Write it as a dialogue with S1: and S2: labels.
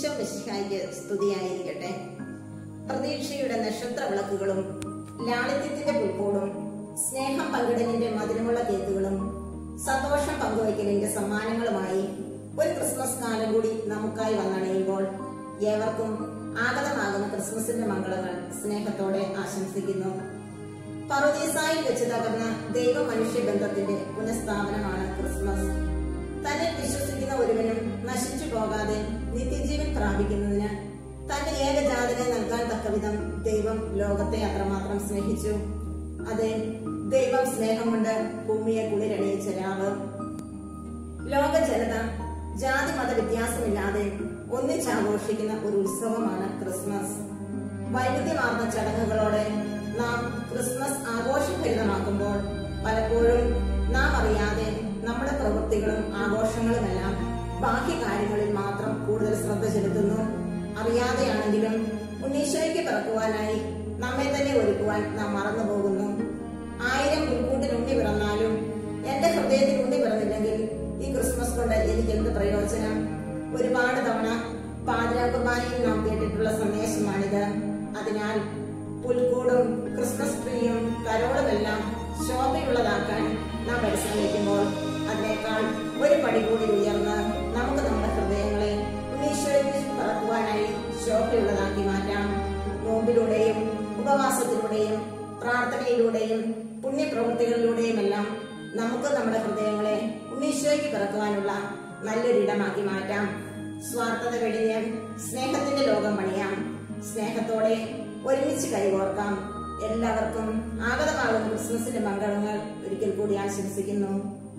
S1: ഈശോ മിശിഹായിക്ക് സ്തുതിയായിരിക്കട്ടെ പ്രതീക്ഷയുടെ നക്ഷത്ര വിളക്കുകളും ലാളിത്യത്തിന്റെ പുൽക്കൂടും സ്നേഹം പങ്കിടലിന്റെ മധുരമുള്ള കേക്കുകളും സന്തോഷം പങ്കുവയ്ക്കലിന്റെ സമ്മാനങ്ങളുമായി ഒരു ക്രിസ്മസ് കാലം കൂടി നമുക്കായി വന്നണയുമ്പോൾ ഏവർക്കും ആഗതമാകുന്ന ക്രിസ്മസിന്റെ മംഗളങ്ങൾ സ്നേഹത്തോടെ ആശംസിക്കുന്നു പറുദീസായിൽ വെച്ച് തകർന്ന ദൈവ മനുഷ്യ ബന്ധത്തിന്റെ പുനഃസ്ഥാപനമാണ് ക്രിസ്മസ് തന്നെ വിശ്വസിക്കുന്ന ഒരുവനും നശിച്ചു പോകാതെ നിത്യജീവൻ പ്രാപിക്കുന്നതിന് തന്റെ ഏകജാതനെ നൽകാൻ തക്കവിധം ദൈവം ലോകത്തെ അത്രമാത്രം സ്നേഹിച്ചു അതെ ദൈവം സ്നേഹം കൊണ്ട് ഭൂമിയെ കുളിരണിയിച്ച രാവ് ലോക ജനത ജാതി മത വ്യത്യാസമില്ലാതെ ഒന്നിച്ചാഘോഷിക്കുന്ന ഒരു ഉത്സവമാണ് ക്രിസ്മസ് വൈവിധ്യമാർന്ന ചടങ്ങുകളോടെ നാം ക്രിസ്മസ് ആഘോഷഭരിതമാക്കുമ്പോൾ പലപ്പോഴും നാം അറിയാതെ നമ്മുടെ പ്രവൃത്തികളും ആഘോഷങ്ങളുമെല്ലാം ബാക്കി കാര്യങ്ങളിൽ മാത്രം കൂടുതൽ ശ്രദ്ധ ചെലുത്തുന്നു അറിയാതെയാണെങ്കിലും ഉണ്ണീശോയ്ക്ക് പിറക്കുവാനായി നമ്മെ തന്നെ ഒരുക്കുവാൻ നാം മറന്നു പോകുന്നു ആയിരം മുൻകൂട്ടിൽ ഉണ്ണി പിറന്നാലും എന്റെ ഹൃദയത്തിൽ ഉണ്ണി പിറന്നില്ലെങ്കിൽ ഈ ക്രിസ്മസ് കൊണ്ട് എനിക്ക് എന്ത് പ്രയോജനം ഒരുപാട് തവണ പാതിരാകുമാരിയിൽ നാം കേട്ടിട്ടുള്ള സന്ദേശമാണിത് അതിനാൽ പുൽക്കൂടും ക്രിസ്മസ് ട്രീയും കരോളുമെല്ലാം ശോഭയുള്ളതാക്കാൻ നാം പരിശ്രമിക്കുമ്പോൾ അതിനേക്കാൾ ഒരു പടി കൂടി ഉയർന്ന് നമുക്ക് നമ്മുടെ ഹൃദയങ്ങളെ ഉണ്ണീശ്വരന് പറക്കുവാനായി ശോഭയുള്ളതാക്കി മാറ്റാം നോമ്പിലൂടെയും ഉപവാസത്തിലൂടെയും പ്രാർത്ഥനയിലൂടെയും പുണ്യപ്രവൃത്തികളിലൂടെയുമെല്ലാം നമുക്ക് നമ്മുടെ ഹൃദയങ്ങളെ ഉണ്ണീശ്വരയ്ക്ക് പിറക്കുവാനുള്ള നല്ലൊരിടമാക്കി മാറ്റാം സ്വാർത്ഥത വെടിഞ്ഞ് സ്നേഹത്തിന്റെ ലോകം പണിയാം സ്നേഹത്തോടെ ഒരുമിച്ച് കൈകോർക്കാം എല്ലാവർക്കും ആഗതമാകുന്ന ക്രിസ്മസിന്റെ മംഗളങ്ങൾ ഒരിക്കൽ കൂടി ആശംസിക്കുന്നു